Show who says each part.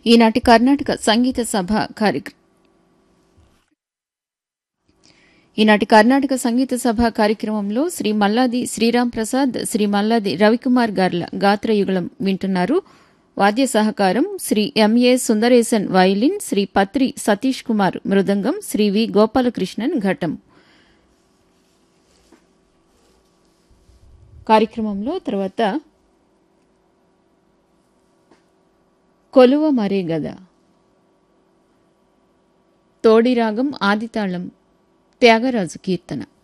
Speaker 1: ఈనాటి కర్ణాటక సంగీత సభ కార్యక్రమం ఈనాటి కర్ణాటక సంగీత సభ కార్యక్రమంలో శ్రీ మల్లాది శ్రీరామ్ ప్రసాద్ శ్రీ మల్లాది రవికుమార్ గార్ల గాత్రయుగళం వింటున్నారు వాద్య సహకారం శ్రీ ఎంఏ సుందరేశన్ వయలిన్ శ్రీ పత్రి సతీష్ కుమార్ మృదంగం శ్రీ వి గోపాలకృష్ణన్ ఘటం కార్యక్రమంలో తర్వాత కొలువ మరే గద తోడిరాగం ఆదితాళం త్యాగరాజు కీర్తన